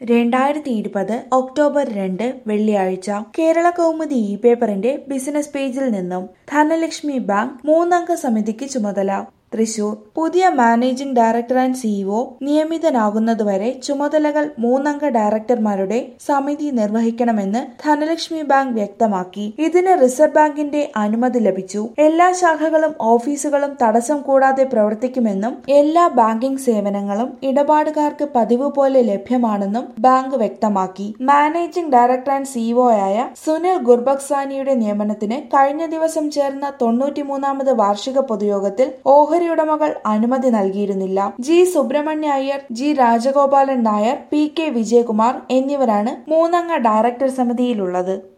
രണ്ടായിരത്തി ഇരുപത് ഒക്ടോബർ രണ്ട് വെള്ളിയാഴ്ച കേരള കൗമുദി ഇ പേപ്പറിന്റെ ബിസിനസ് പേജിൽ നിന്നും ധനലക്ഷ്മി ബാങ്ക് മൂന്നംഗ സമിതിക്ക് ചുമതല തൃശൂർ പുതിയ മാനേജിംഗ് ഡയറക്ടർ ആൻഡ് സിഇഒ നിയമിതനാകുന്നതുവരെ ചുമതലകൾ മൂന്നംഗ ഡയറക്ടർമാരുടെ സമിതി നിർവഹിക്കണമെന്ന് ധനലക്ഷ്മി ബാങ്ക് വ്യക്തമാക്കി ഇതിന് റിസർവ് ബാങ്കിന്റെ അനുമതി ലഭിച്ചു എല്ലാ ശാഖകളും ഓഫീസുകളും തടസ്സം കൂടാതെ പ്രവർത്തിക്കുമെന്നും എല്ലാ ബാങ്കിംഗ് സേവനങ്ങളും ഇടപാടുകാർക്ക് പതിവ് പോലെ ലഭ്യമാണെന്നും ബാങ്ക് വ്യക്തമാക്കി മാനേജിംഗ് ഡയറക്ടർ ആൻഡ് സിഇഒ ആയ സുനിൽ ഗുർബക്സാനിയുടെ നിയമനത്തിന് കഴിഞ്ഞ ദിവസം ചേർന്ന തൊണ്ണൂറ്റിമൂന്നാമത് വാർഷിക പൊതുയോഗത്തിൽ ഓഹരി ഉടമകൾ അനുമതി നൽകിയിരുന്നില്ല G Subramania Iyer G Rajagopalan Nair P K Vijayakumar എന്നിവരാണ് മൂന്നംഗ ഡയറക്ടർ സമിതിയിലുള്ളത്